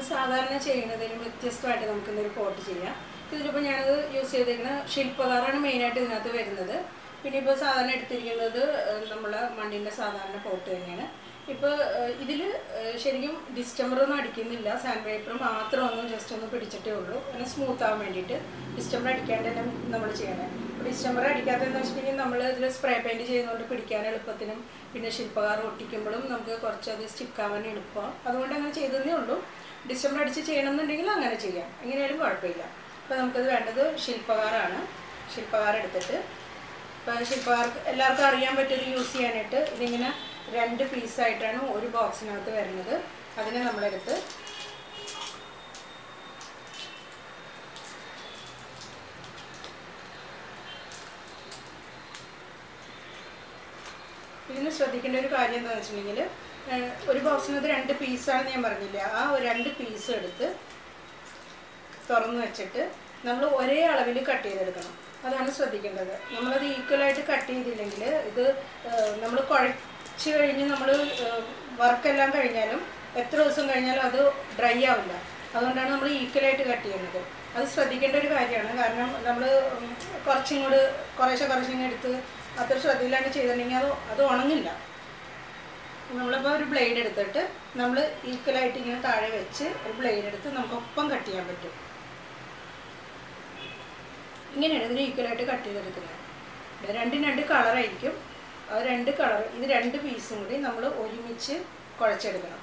സാധാരണ ചെയ്യുന്നതിനും വ്യത്യസ്തമായിട്ട് നമുക്ക് ഇന്നൊരു പോട്ട് ചെയ്യാം ഇതിലിപ്പോൾ ഞാനത് യൂസ് ചെയ്തിരിക്കുന്ന ശില്പകാറാണ് മെയിനായിട്ട് ഇതിനകത്ത് വരുന്നത് പിന്നെ ഇപ്പോൾ സാധാരണ എടുത്തിരിക്കുന്നത് നമ്മളെ മണ്ണിൻ്റെ സാധാരണ പോട്ട് തന്നെയാണ് ഇപ്പോൾ ഇതിൽ ശരിക്കും ഡിസ്റ്റംബർ ഒന്നും അടിക്കുന്നില്ല സാൻഡ് പേപ്പർ മാത്രം ഒന്ന് ജസ്റ്റ് ഒന്ന് പിടിച്ചിട്ടേ ഉള്ളൂ പിന്നെ സ്മൂത്ത് ആവാൻ വേണ്ടിയിട്ട് ഡിസ്റ്റംബർ അടിക്കാണ്ട് തന്നെ നമ്മൾ ചെയ്യണേ അപ്പോൾ ഡിസ്റ്റംബർ അടിക്കാത്തതെന്ന് വെച്ചിട്ടുണ്ടെങ്കിൽ നമ്മൾ ഇതിൽ സ്പ്രേ പെയിൻറ്റ് ചെയ്യുന്നതുകൊണ്ട് പിടിക്കാൻ എളുപ്പത്തിനും പിന്നെ ശില്പകാർ ഒട്ടിക്കുമ്പോഴും നമുക്ക് കുറച്ച് അത് സ്റ്റിക്കാവാൻ എളുപ്പമാണ് അതുകൊണ്ട് അങ്ങനെ ചെയ്തതേ ഉള്ളൂ ഡിസ്റ്റംബർ അടിച്ച് ചെയ്യണമെന്നുണ്ടെങ്കിൽ അങ്ങനെ ചെയ്യാം എങ്ങനെയായാലും കുഴപ്പമില്ല അപ്പോൾ നമുക്കത് വേണ്ടത് ശില്പകാറാണ് ശില്പകാർ എടുത്തിട്ട് ഇപ്പോൾ ശില്പകാർക്ക് എല്ലാവർക്കും അറിയാൻ പറ്റിയത് യൂസ് ചെയ്യാനായിട്ട് ഇതിങ്ങനെ രണ്ട് പീസായിട്ടാണ് ഒരു ബോക്സിനകത്ത് വരുന്നത് അതിനെ നമ്മളെടുത്ത് ഇതിന് ശ്രദ്ധിക്കേണ്ട ഒരു കാര്യം എന്താണെന്ന് വെച്ചിട്ടുണ്ടെങ്കിൽ ഒരു ബോക്സിനകത്ത് രണ്ട് പീസാണ് ഞാൻ പറഞ്ഞില്ല ആ ഒരു രണ്ട് പീസ് എടുത്ത് തുറന്ന് വെച്ചിട്ട് നമ്മൾ ഒരേ അളവിൽ കട്ട് ചെയ്തെടുക്കണം അതാണ് ശ്രദ്ധിക്കേണ്ടത് നമ്മളത് ഈക്വലായിട്ട് കട്ട് ചെയ്തില്ലെങ്കിൽ ഇത് നമ്മൾ കുഴച്ച് കഴിഞ്ഞ് നമ്മൾ വർക്കെല്ലാം കഴിഞ്ഞാലും എത്ര ദിവസം കഴിഞ്ഞാലും അത് ഡ്രൈ ആവില്ല അതുകൊണ്ടാണ് നമ്മൾ ഈക്വലായിട്ട് കട്ട് ചെയ്യുന്നത് അത് ശ്രദ്ധിക്കേണ്ട ഒരു കാര്യമാണ് കാരണം നമ്മൾ കുറച്ചും കൂടി കുറേശ്ശെ കുറച്ചും എടുത്ത് അത്ര ശ്രദ്ധയിലാണ് ചെയ്തിട്ടുണ്ടെങ്കിൽ അത് അത് ഉണങ്ങില്ല നമ്മളിപ്പോൾ ഒരു ബ്ലേഡ് എടുത്തിട്ട് നമ്മൾ ഈക്വലായിട്ട് ഇങ്ങനെ താഴെ വെച്ച് ഒരു ബ്ലേഡ് എടുത്ത് നമുക്ക് ഒപ്പം കട്ട് ചെയ്യാൻ പറ്റും ഇങ്ങനെയാണ് ഇതിന് ഈക്വലായിട്ട് കട്ട് ചെയ്തെടുക്കുന്നത് രണ്ടും രണ്ട് കളറായിരിക്കും അത് രണ്ട് കളർ ഇത് രണ്ട് പീസും കൂടി നമ്മൾ ഒരുമിച്ച് കുഴച്ചെടുക്കണം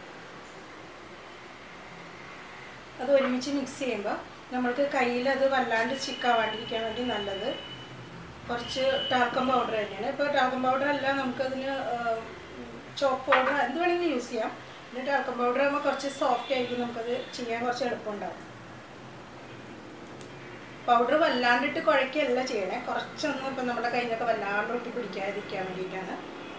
അത് ഒരുമിച്ച് മിക്സ് ചെയ്യുമ്പോൾ നമ്മൾക്ക് കയ്യിൽ അത് വല്ലാണ്ട് സ്റ്റിക്കാവാണ്ടിരിക്കാൻ വേണ്ടി നല്ലത് കുറച്ച് ടാൽക്കം പൗഡർ തന്നെയാണ് ഇപ്പോൾ ടാൽക്കം പൗഡർ അല്ല നമുക്കതിന് ചോപ്പ് പൗഡർ എന്ത് വേണമെങ്കിലും യൂസ് ചെയ്യാം പിന്നെ ടാൽക്കം പൗഡർ ആകുമ്പോൾ കുറച്ച് സോഫ്റ്റ് ആയിരിക്കും നമുക്കത് ചെയ്യാൻ കുറച്ച് എളുപ്പമുണ്ടാവും പൗഡർ വല്ലാണ്ടിട്ട് കുഴയ്ക്കല്ല ചെയ്യണേ കുറച്ചൊന്നും ഇപ്പം നമ്മുടെ കയ്യിലൊക്കെ വല്ലാണ്ട് ഒട്ടി പിടിക്കാതിരിക്കാൻ വേണ്ടിയിട്ടാണ്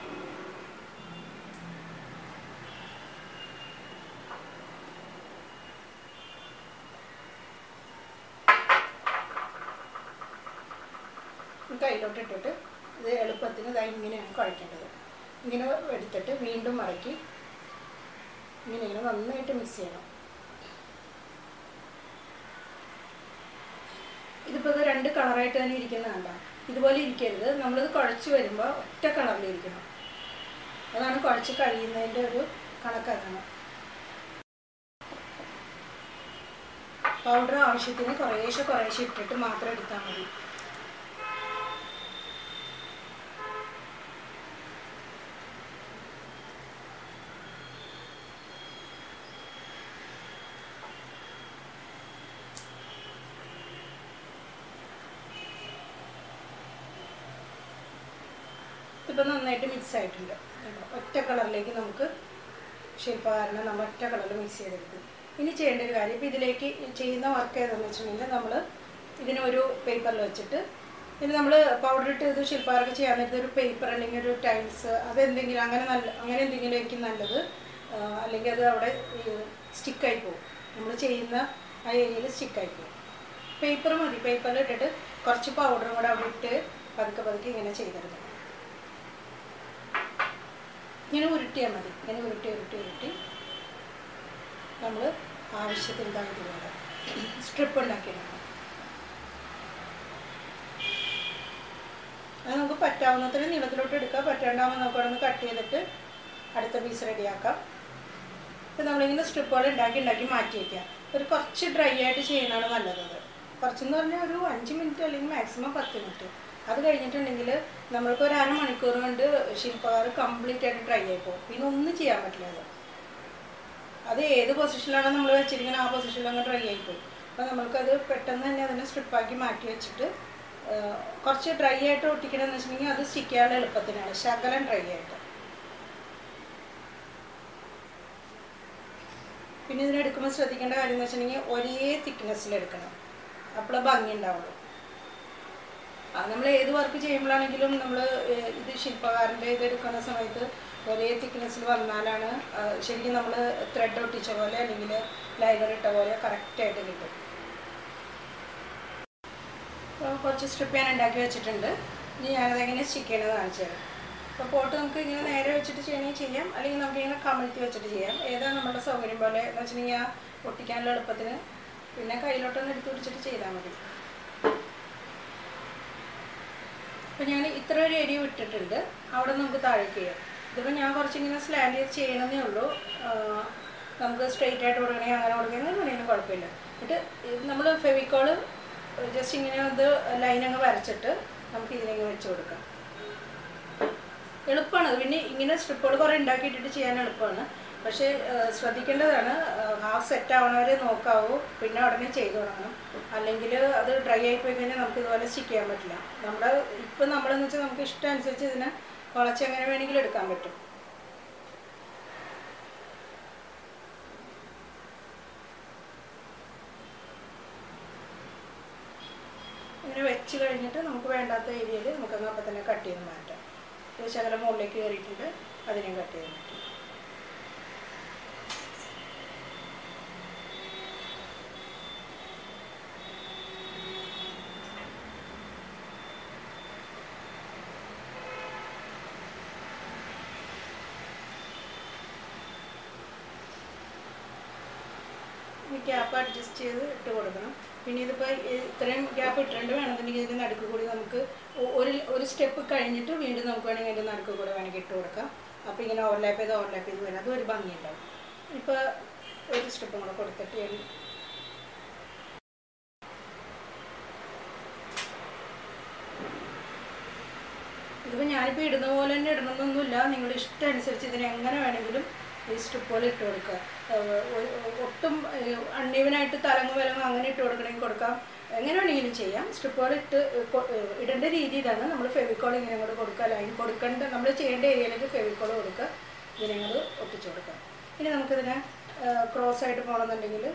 കയ്യിലോട്ട് ഇട്ടിട്ട് ഇത് എളുപ്പത്തിന് ഇതായി ഇങ്ങനെയാണ് കുഴക്കേണ്ടത് ഇങ്ങനെ എടുത്തിട്ട് വീണ്ടും മടക്കി ഇങ്ങനെ ഇങ്ങനെ നന്നായിട്ട് മിക്സ് ചെയ്യണം ഇതിപ്പോൾ ഇത് രണ്ട് കളറായിട്ട് തന്നെ ഇരിക്കുന്ന കണ്ട ഇതുപോലെ ഇരിക്കരുത് നമ്മളിത് കുഴച്ച് വരുമ്പോൾ ഒറ്റ കളറിലിരിക്കണം അതാണ് കുഴച്ച് കഴിയുന്നതിൻ്റെ ഒരു കണക്കതാണ് പൗഡർ ആവശ്യത്തിന് കുറേശ്ശെ കുറേശ്ശെ ഇട്ടിട്ട് മാത്രം എടുത്താൽ മതി ഇപ്പം നന്നായിട്ട് മിക്സ് ആയിട്ടുണ്ട് ഒറ്റ കളറിലേക്ക് നമുക്ക് ശില്പകാരനെ നമ്മൾ ഒറ്റ കളറിൽ മിക്സ് ചെയ്തെടുക്കും ഇനി ചെയ്യേണ്ട ഒരു കാര്യം ഇപ്പോൾ ഇതിലേക്ക് ചെയ്യുന്ന വർക്ക് ഏതാണെന്ന് വെച്ചിട്ടുണ്ടെങ്കിൽ നമ്മൾ ഇതിനൊരു പേപ്പറിൽ വെച്ചിട്ട് ഇനി നമ്മൾ പൗഡർ ഇട്ട് ഇത് ശില്പകാരൊക്കെ ചെയ്യാൻ നേരത്തെ ഒരു പേപ്പർ അല്ലെങ്കിൽ ഒരു ടൈൽസ് അതെന്തെങ്കിലും അങ്ങനെ നല്ല അങ്ങനെ എന്തെങ്കിലും ആയിരിക്കും നല്ലത് അല്ലെങ്കിൽ അത് അവിടെ സ്റ്റിക്കായി പോകും നമ്മൾ ചെയ്യുന്ന ആ ഏരിയയിൽ സ്റ്റിക്കായി പോകും പേപ്പർ മതി പേപ്പറിൽ ഇട്ടിട്ട് കുറച്ച് പൗഡറും കൂടെ അവിടെ ഇട്ട് പതുക്കെ പതുക്കെ ഇങ്ങനെ ചെയ്തെടുക്കണം ഇങ്ങനെ ഉരുട്ടിയാൽ മതി ഇങ്ങനെ ഉരുട്ടി ഉരുട്ടി ഉരുട്ടി നമ്മൾ ആവശ്യത്തിന് ഇതുപോലെ സ്ട്രിപ്പ് ഉണ്ടാക്കിയെടുക്കണം അത് നമുക്ക് പറ്റാവുന്നത്ര നീളത്തിലോട്ട് എടുക്കാം പറ്റാണ്ടാവുമ്പോൾ നമുക്ക് അവിടെ നിന്ന് കട്ട് ചെയ്തിട്ട് അടുത്ത പീസ് റെഡിയാക്കാം ഇപ്പം നമ്മളിങ്ങനെ സ്ട്രിപ്പുകൾ ഉണ്ടാക്കി ഉണ്ടാക്കി മാറ്റി വയ്ക്കാം ഒരു കുറച്ച് ഡ്രൈ ആയിട്ട് ചെയ്യുന്നതാണ് നല്ലത് കുറച്ചെന്ന് പറഞ്ഞാൽ ഒരു അഞ്ച് മിനിറ്റ് അല്ലെങ്കിൽ മാക്സിമം പത്ത് മിനിറ്റ് അത് കഴിഞ്ഞിട്ടുണ്ടെങ്കിൽ നമ്മൾക്ക് ഒരു അരമണിക്കൂർ കൊണ്ട് ശില്പകാർ കംപ്ലീറ്റ് ആയിട്ട് ഡ്രൈ ആയി പോകും പിന്നെ ഒന്നും ചെയ്യാൻ പറ്റില്ല അത് അത് ഏത് പൊസിഷനിലാണോ നമ്മൾ വെച്ചിരിക്കുന്നത് ആ പൊസിഷനിൽ അങ്ങ് ഡ്രൈ ആയി പോകും അപ്പോൾ നമ്മൾക്കത് പെട്ടെന്ന് തന്നെ അതിനെ സ്ട്രിപ്പാക്കി മാറ്റി വെച്ചിട്ട് കുറച്ച് ഡ്രൈ ആയിട്ട് ഒട്ടിക്കണമെന്ന് വെച്ചിട്ടുണ്ടെങ്കിൽ അത് സ്റ്റിക്ക് ചെയ്യാനുള്ള എളുപ്പത്തിനാണ് ശകലം ഡ്രൈ ആയിട്ട് പിന്നെ ഇതിനെടുക്കുമ്പോൾ ശ്രദ്ധിക്കേണ്ട കാര്യം എന്ന് വെച്ചിട്ടുണ്ടെങ്കിൽ ഒരേ തിക്നെസ്സിൽ എടുക്കണം അപ്പോൾ ഭംഗി ഉണ്ടാവുള്ളൂ നമ്മൾ ഏത് വർക്ക് ചെയ്യുമ്പോഴാണെങ്കിലും നമ്മൾ ഇത് ശില്പകാരൻ്റെ ഇത് എടുക്കുന്ന സമയത്ത് ഒരേ തിക്നെസ്സിൽ വന്നാലാണ് ശരിക്കും നമ്മൾ ത്രെഡ് ഒട്ടിച്ച പോലെ അല്ലെങ്കിൽ ലൈനർ ഇട്ട പോലെ കറക്റ്റായിട്ട് കിട്ടും അപ്പോൾ കുറച്ച് സ്ട്രിപ്പ് ഞാൻ ഉണ്ടാക്കി വെച്ചിട്ടുണ്ട് ഇനി ഞാനതെങ്ങനെ സ്റ്റിക്ക് ചെയ്യണത് കാണിച്ചു തരാം അപ്പോൾ പോട്ട് നമുക്ക് ഇങ്ങനെ നേരെ വെച്ചിട്ട് ചെയ്യണമെങ്കിൽ ചെയ്യാം അല്ലെങ്കിൽ നമുക്ക് ഇങ്ങനെ കമഴ്ത്തി വെച്ചിട്ട് ചെയ്യാം ഏതാണ് നമ്മുടെ സൗകര്യം പോലെ എന്ന് വെച്ചിട്ടുണ്ടെങ്കിൽ ആ പൊട്ടിക്കാനുള്ള എളുപ്പത്തിന് പിന്നെ കയ്യിലോട്ടൊന്ന് എടുത്ത് പിടിച്ചിട്ട് ചെയ്താൽ മതി അപ്പോൾ ഞാൻ ഇത്ര ഒരു ഏരിയ വിട്ടിട്ടുണ്ട് അവിടെ നമുക്ക് താഴേക്ക് ചെയ്യാം ഇതിപ്പോൾ ഞാൻ കുറച്ചിങ്ങനെ സ്ലാൻഡ് ചെയ്ത് ചെയ്യണമെന്നേ ഉള്ളൂ ആ, നമുക്ക് സ്ട്രെയിറ്റ് ആയിട്ട് കൊടുക്കണമെങ്കിൽ അങ്ങനെ കൊടുക്കണമെങ്കിൽ വേണമെങ്കിലും കുഴപ്പമില്ല എന്നിട്ട് നമ്മൾ ഫെവിക്കോള് ജസ്റ്റ് ഇങ്ങനെ ഇത് ലൈൻ അങ്ങ് വരച്ചിട്ട് നമുക്ക് ഇതിനങ്ങ് വെച്ച് കൊടുക്കാം എളുപ്പമാണ് പിന്നെ ഇങ്ങനെ സ്ട്രിപ്പുകൾ കുറേ ഉണ്ടാക്കിയിട്ടിട്ട് ചെയ്യാൻ എളുപ്പമാണ് പക്ഷേ ആ, ശ്രദ്ധിക്കേണ്ടതാണ് ഹാഫ് സെറ്റ് ആവണവരെ നോക്കാവൂ പിന്നെ ഉടനെ ചെയ്തു തുടങ്ങണം അല്ലെങ്കിൽ അത് ഡ്രൈ ആയി പോയി കഴിഞ്ഞാൽ നമുക്ക് ഇതുപോലെ സ്റ്റിക്ക് ചെയ്യാൻ പറ്റില്ല നമ്മുടെ ഇപ്പം നമ്മളെന്ന് വെച്ചാൽ നമുക്ക് ഇഷ്ടം അനുസരിച്ച് ഇതിനെ വളച്ച് എങ്ങനെ വേണമെങ്കിലും എടുക്കാൻ പറ്റും ഇങ്ങനെ വെച്ച് കഴിഞ്ഞിട്ട് നമുക്ക് വേണ്ടാത്ത ഏരിയയിൽ നമുക്കങ്ങ് അപ്പം തന്നെ കട്ട് ചെയ്ത് മാറ്റാം ഒരു ശകലം മുകളിലേക്ക് കയറിയിട്ടുണ്ട് അതിനെയും കട്ട് ചെയ്ത് മാറ്റാം ഈ ഗ്യാപ്പ് അഡ്ജസ്റ്റ് ചെയ്ത് ഇട്ട് കൊടുക്കണം പിന്നെ ഇതിപ്പോൾ ഇത്രയും ഗ്യാപ്പ് ഇട്ടിട്ടുണ്ട് വേണമെന്നുണ്ടെങ്കിൽ ഇതിൻ്റെ നടുക്ക് കൂടി നമുക്ക് ഒ- ഒരു ഒരു സ്റ്റെപ്പ് കഴിഞ്ഞിട്ട് വീണ്ടും നമുക്ക് വേണമെങ്കിൽ അതിൻ്റെ നടുക്ക് കൂടെ വേണമെങ്കിൽ ഇട്ട് കൊടുക്കാം അപ്പോൾ ഇങ്ങനെ ഓവർലാപ്പ് ചെയ്ത് ഓവർലാപ്പ് ചെയ്ത് വരാം അതൊരു ഭംഗിയുണ്ടാവും ഇപ്പോൾ ഒരു സ്റ്റെപ്പും കൂടെ കൊടുത്തിട്ട് ഞാൻ ഇതിപ്പോൾ ഞാനിപ്പോൾ ഇടുന്ന പോലെ തന്നെ ഇടണമെന്നൊന്നുമില്ല നിങ്ങളുടെ ഇഷ്ടം അനുസരിച്ച് ഇതിന് എങ്ങനെ വേണമെങ്കിലും ഈ സ്ട്രിപ്പുകൾ ഇട്ട് കൊടുക്കുക ഏഹ് ഒ- ഒട്ടും അണ്ണീവനായിട്ട് തലങ്ങ് വിലങ്ങ് അങ്ങനെ ഇട്ട് കൊടുക്കണമെങ്കിൽ കൊടുക്കാം എങ്ങനെ വേണമെങ്കിലും ചെയ്യാം സ്ട്രിപ്പുകൾ ഇട്ട് കൊ- ഏഹ് ഇടേണ്ട രീതി ഇതാണ് നമ്മൾ ഫെവിക്കോൾ ഇങ്ങനെ അങ്ങോട്ട് കൊടുക്കുക ലൈൻ കൊടുക്കേണ്ട നമ്മൾ ചെയ്യേണ്ട ഏരിയയിലേക്ക് ഫെവിക്കോൾ കൊടുക്കുക ഇതിനെ അങ്ങോട്ട് ഒട്ടിച്ച് കൊടുക്കുക ഇനി നമുക്കിതിനെ ക്രോസ് ആയിട്ട് പോകണമെന്നുണ്ടെങ്കിൽ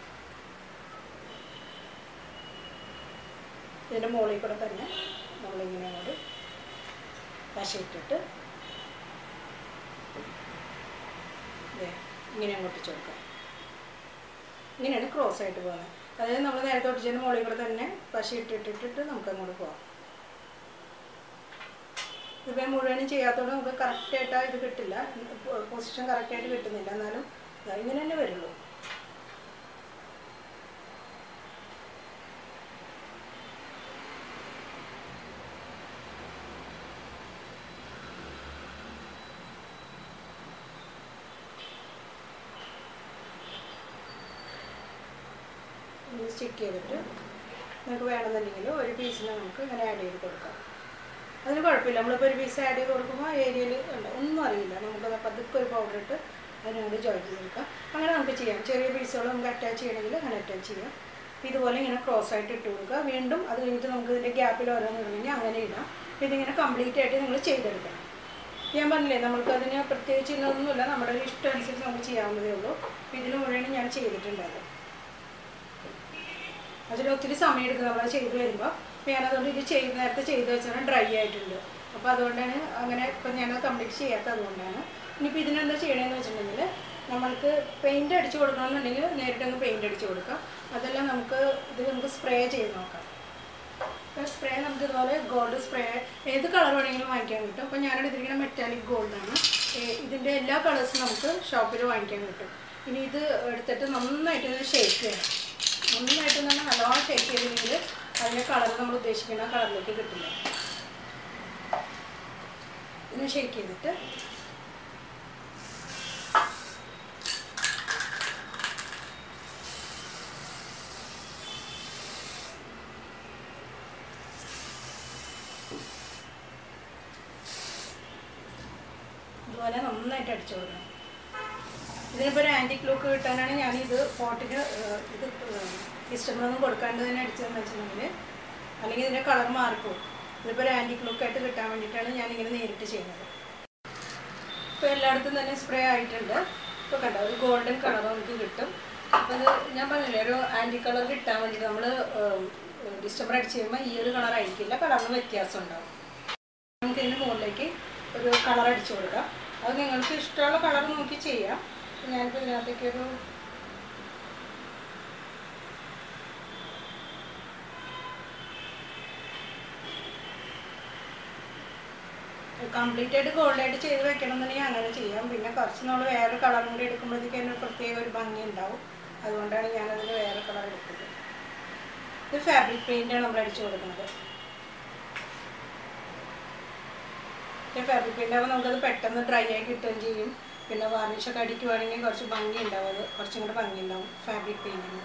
ഇതിൻ്റെ മുകളിൽ കൂടെ തന്നെ നമ്മളിങ്ങനെ അങ്ങോട്ട് പശയിട്ടിട്ട് ദേ ഇങ്ങനെ അങ്ങോട്ട് കൊടുക്കാം ഇങ്ങനെയാണ് ക്രോസ് ആയിട്ട് പോകുന്നത് അതായത് നമ്മൾ നേരത്തെ ഒട്ടിച്ചതിന് മുകളിൽ കൂടെ തന്നെ പശ ഇട്ടിട്ടിട്ടിട്ട് നമുക്ക് അങ്ങോട്ട് പോകാം ഇതിപ്പോൾ മുഴുവനും ചെയ്യാത്തതുകൊണ്ട് നമുക്ക് കറക്റ്റായിട്ട് ഇത് കിട്ടില്ല പൊസിഷൻ കറക്റ്റായിട്ട് കിട്ടുന്നില്ല എന്നാലും ദാ ഇങ്ങനെ തന്നെ വരുള്ളൂ സ്റ്റിക്ക് ചെയ്തിട്ട് നിങ്ങൾക്ക് വേണമെന്നുണ്ടെങ്കിൽ ഒരു പീസിന് നമുക്ക് ഇങ്ങനെ ആഡ് ചെയ്ത് കൊടുക്കാം അതിന് കുഴപ്പമില്ല നമ്മളിപ്പോൾ ഒരു പീസ് ആഡ് ചെയ്ത് കൊടുക്കുമ്പോൾ ആ ഏരിയയിൽ ഉണ്ട് ഒന്നും അറിയില്ല നമുക്കത് പതുക്കെ ഒരു പൗഡർ ഇട്ട് അതിനോട് ജോയിൻ ചെയ്തെടുക്കാം അങ്ങനെ നമുക്ക് ചെയ്യാം ചെറിയ പീസുകൾ നമുക്ക് അറ്റാച്ച് ചെയ്യണമെങ്കിൽ അങ്ങനെ അറ്റാച്ച് ചെയ്യാം അപ്പോൾ ഇതുപോലെ ഇങ്ങനെ ക്രോസ് ആയിട്ട് ഇട്ട് കൊടുക്കുക വീണ്ടും അത് കഴിഞ്ഞിട്ട് നമുക്ക് ഇതിൻ്റെ ഗ്യാപ്പിൽ ഓരോന്ന് ഇടണമെങ്കിൽ അങ്ങനെ ഇടാം അപ്പോൾ ഇതിങ്ങനെ കംപ്ലീറ്റ് ആയിട്ട് നിങ്ങൾ ചെയ്തെടുക്കണം ഞാൻ പറഞ്ഞില്ലേ നമുക്ക് അതിന് പ്രത്യേകിച്ച് ഇന്നൊന്നുമില്ല നമ്മുടെ ഒരു ഇഷ്ടം അനുസരിച്ച് നമുക്ക് ചെയ്യാവുന്നതേ ഉള്ളൂ അപ്പോൾ ഇതിന് മുഴുവൻ ഞാൻ ചെയ്തിട്ടുണ്ട് അത് അതിന് ഒത്തിരി സമയം എടുക്കും നമ്മൾ ചെയ്ത് വരുമ്പോൾ അപ്പോൾ ഞാനതുകൊണ്ട് ഇത് ചെയ്ത് നേരത്തെ ചെയ്ത് വെച്ചാൽ ഡ്രൈ ആയിട്ടുണ്ട് അപ്പോൾ അതുകൊണ്ടാണ് അങ്ങനെ ഇപ്പം ഞാനത് കംപ്ലീറ്റ് ചെയ്യാത്തത് അതുകൊണ്ടാണ് ഇനിയിപ്പോൾ ഇതിനെന്താ ചെയ്യണമെന്ന് വെച്ചിട്ടുണ്ടെങ്കിൽ നമ്മൾക്ക് പെയിൻറ് അടിച്ച് കൊടുക്കണമെന്നുണ്ടെങ്കിൽ നേരിട്ടങ്ങ് പെയിൻറ് അടിച്ച് കൊടുക്കാം അതല്ല നമുക്ക് ഇത് നമുക്ക് സ്പ്രേ ചെയ്ത് നോക്കാം അപ്പോൾ സ്പ്രേ നമുക്ക് ഇതുപോലെ ഗോൾഡ് സ്പ്രേ ഏത് കളർ വേണമെങ്കിലും വാങ്ങിക്കാൻ കിട്ടും അപ്പോൾ ഞാനിവിടെ ഇതിരിക്കുന്ന മെറ്റാലിക് ഗോൾഡാണ് ഇതിൻ്റെ എല്ലാ കളേഴ്സും നമുക്ക് ഷോപ്പിൽ വാങ്ങിക്കാൻ കിട്ടും ഇനി ഇത് എടുത്തിട്ട് നന്നായിട്ട് ഇത് ഷേക്ക് ചെയ്യണം നന്നായിട്ട് തന്നെ നല്ലോണം ഷേക്ക് ചെയ്തില്ലെങ്കിൽ അതിൻ്റെ കളർ നമ്മൾ ഉദ്ദേശിക്കുന്ന കളറിലേക്ക് കിട്ടില്ല ഇത് ഷേക്ക് ചെയ്തിട്ട് ഇതുപോലെ നന്നായിട്ട് അടിച്ചു കൊടുക്കണം ഇതിനിപ്പോൾ ഒരു ആൻറ്റിക് ലുക്ക് കിട്ടാനാണ് ഞാനിത് പോട്ടിന് ഇത് കസ്റ്റമറൊന്നും കൊടുക്കാണ്ട് തന്നെ അടിച്ചതെന്ന് വെച്ചിട്ടുണ്ടെങ്കിൽ അല്ലെങ്കിൽ ഇതിൻ്റെ കളർ മാറിപ്പോകും ഇതിപ്പോൾ ഒരു ആൻറ്റിക് ലുക്കായിട്ട് കിട്ടാൻ വേണ്ടിയിട്ടാണ് ഞാനിങ്ങനെ നേരിട്ട് ചെയ്യുന്നത് ഇപ്പോൾ എല്ലായിടത്തും തന്നെ സ്പ്രേ ആയിട്ടുണ്ട് ഇപ്പോൾ കണ്ടോ ഒരു ഗോൾഡൻ കളർ നമുക്ക് കിട്ടും അപ്പോൾ ഇത് ഞാൻ പറഞ്ഞില്ലേ ഒരു ആൻറ്റി കളർ കിട്ടാൻ വേണ്ടിയിട്ട് നമ്മൾ ഡിസ്റ്റംബർ അടിച്ച് കഴിയുമ്പോൾ ഈ ഒരു കളർ ആയിരിക്കില്ല കളറിന് വ്യത്യാസം ഉണ്ടാവും നമുക്ക് ഇതിന് മുകളിലേക്ക് ഒരു കളർ അടിച്ചു കൊടുക്കാം അത് നിങ്ങൾക്ക് ഇഷ്ടമുള്ള കളർ നോക്കി ചെയ്യാം ഞാനിപ്പോൾ ഇതിനകത്തേക്ക് ഒരു കംപ്ലീറ്റ് ആയിട്ട് ഗോൾഡ് ആയിട്ട് ചെയ്ത് വെക്കണം എന്നുണ്ടെങ്കിൽ അങ്ങനെ ചെയ്യാം പിന്നെ കുറച്ച് നമ്മൾ വേറെ കളറും കൂടി എടുക്കുമ്പോഴത്തേക്ക് അതിന് പ്രത്യേക ഒരു ഭംഗി ഉണ്ടാവും അതുകൊണ്ടാണ് ഞാനതിന് വേറെ കളർ എടുത്തത് ഇത് ഫാബ്രിക് പെയിൻ്റാണ് നമ്മൾ അടിച്ചു കൊടുക്കുന്നത് ഫാബ്രിക് പെയിൻ്റ് ആകുമ്പോൾ നമുക്കത് പെട്ടെന്ന് ഡ്രൈ ആയി കിട്ടുകയും ചെയ്യും പിന്നെ വാർണിഷൊക്കെ അടിക്കുവാണെങ്കിൽ കുറച്ച് ഭംഗി ഉണ്ടാവും അത് കുറച്ചും കൂടെ ഭംഗി ഉണ്ടാവും ഫാബ്രിക് പെയിൻറ്റിന്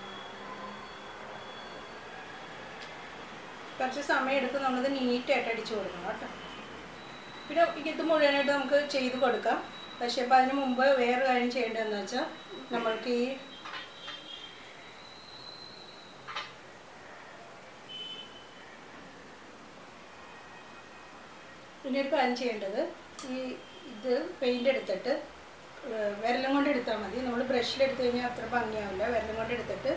കുറച്ച് സമയം എടുത്ത് നമ്മളത് നീറ്റായിട്ട് അടിച്ചു കൊടുക്കണം കേട്ടോ പിന്നെ ഇത് മുഴുവനായിട്ട് നമുക്ക് ചെയ്ത് കൊടുക്കാം പക്ഷേ അപ്പോൾ അതിന് മുമ്പ് വേറെ കാര്യം ചെയ്യേണ്ടതെന്ന് വെച്ചാൽ നമ്മൾക്ക് ഈ പിന്നെ ഒരു കാര്യം ചെയ്യേണ്ടത് ഈ ഇത് പെയിൻ്റ് എടുത്തിട്ട് ഏഹ് വിരലും കൊണ്ട് എടുത്താൽ മതി നമ്മൾ ബ്രഷിൽ എടുത്തു കഴിഞ്ഞാൽ അത്ര ഭംഗിയാവില്ല വിരലും കൊണ്ട് എടുത്തിട്ട്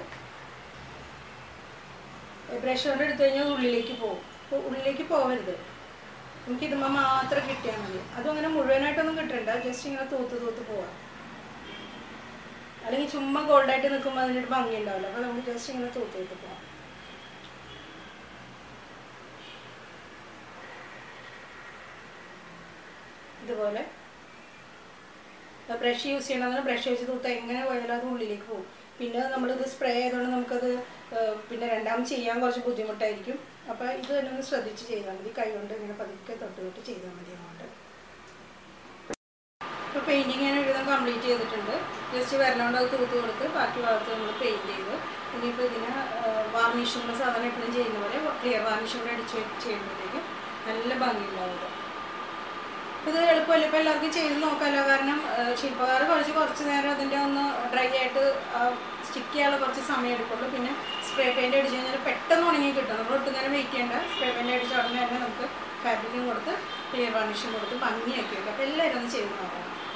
ബ്രഷ് കൊണ്ട് എടുത്തു കഴിഞ്ഞാൽ ഉള്ളിലേക്ക് പോകും അപ്പോൾ ഉള്ളിലേക്ക് പോകരുത് നമുക്ക് ഇതുമ്പോൾ മാത്രം കിട്ടിയാൽ മതി അതും അങ്ങനെ മുഴുവനായിട്ടൊന്നും കിട്ടണ്ട ജസ്റ്റ് ഇങ്ങനെ തൂത്ത് തൂത്ത് പോവാം അല്ലെങ്കിൽ ചുമ്മാ ഗോൾഡായിട്ട് നിൽക്കുമ്പോൾ അതിനൊരു ഭംഗി ഉണ്ടാവില്ല അപ്പോൾ നമുക്ക് ജസ്റ്റ് ഇങ്ങനെ തൂത്ത് തൂത്ത് പോവാം ഇതുപോലെ ബ്രഷ് യൂസ് ചെയ്യണമെന്ന് ബ്രഷ് വെച്ച് തൂത്ത എങ്ങനെ പോയാലും അത് ഉള്ളിലേക്ക് പോകും പിന്നെ നമ്മളിത് സ്പ്രേ ആയതുകൊണ്ട് നമുക്കത് ഏഹ്, പിന്നെ രണ്ടാമത് ചെയ്യാൻ കുറച്ച് ബുദ്ധിമുട്ടായിരിക്കും അപ്പോൾ ഇത് തന്നെ ഒന്ന് ശ്രദ്ധിച്ച് ചെയ്താൽ മതി കൈ കൊണ്ട് ഇങ്ങനെ പതുക്കെ തൊട്ട് തൊട്ട് ചെയ്താൽ മതി അങ്ങോട്ട് ഇപ്പോൾ പെയിൻറ്റിങ് ഞാൻ ഒരുവിധം കംപ്ലീറ്റ് ചെയ്തിട്ടുണ്ട് ജസ്റ്റ് വരണോണ്ട് അത് തൂത്ത് കൊടുത്ത് ബാക്കി ഭാഗത്ത് നമ്മൾ പെയിൻറ്റ് ചെയ്ത് ഇനിയിപ്പോൾ ഇതിന് വാർണിഷ് നമ്മൾ സാധാരണ എപ്പോഴും ചെയ്യുന്ന പോലെ ക്ലിയർ വാർണിഷ് കൂടെ അടിച്ച് വെച്ച് ചെയ്യുമ്പോഴത്തേക്കും നല്ല ഭംഗിയുണ്ടാവും ഇത് ഇത് എളുപ്പമല്ല ഇപ്പോൾ എല്ലാവർക്കും ചെയ്ത് നോക്കാമല്ലോ കാരണം ശില്പകാർ കുറച്ച് കുറച്ച് നേരം അതിൻ്റെ ഒന്ന് ഡ്രൈ ആയിട്ട് സ്റ്റിക്ക് ചെയ്യാനുള്ള കുറച്ച് സമയം എടുക്കുള്ളൂ പിന്നെ സ്പ്രേ പെയിൻ്റ് അടിച്ച് കഴിഞ്ഞാൽ പെട്ടെന്ന് ഉണങ്ങി കിട്ടും നമ്മൾ ഒട്ടും നേരം വെയിറ്റ് ചെയ്യേണ്ട സ്പ്രേ പെയിൻ്റ് അടിച്ച ഉടനെ തന്നെ നമുക്ക് ഫാബ്രിക്കും കൊടുത്ത് ക്ലിയർ വാർണിഷും കൊടുത്ത് ഭംഗിയാക്കി വെക്കാം അപ്പോൾ എല്ലാവരും ഒന്ന് ചെയ്ത് നോക്കണം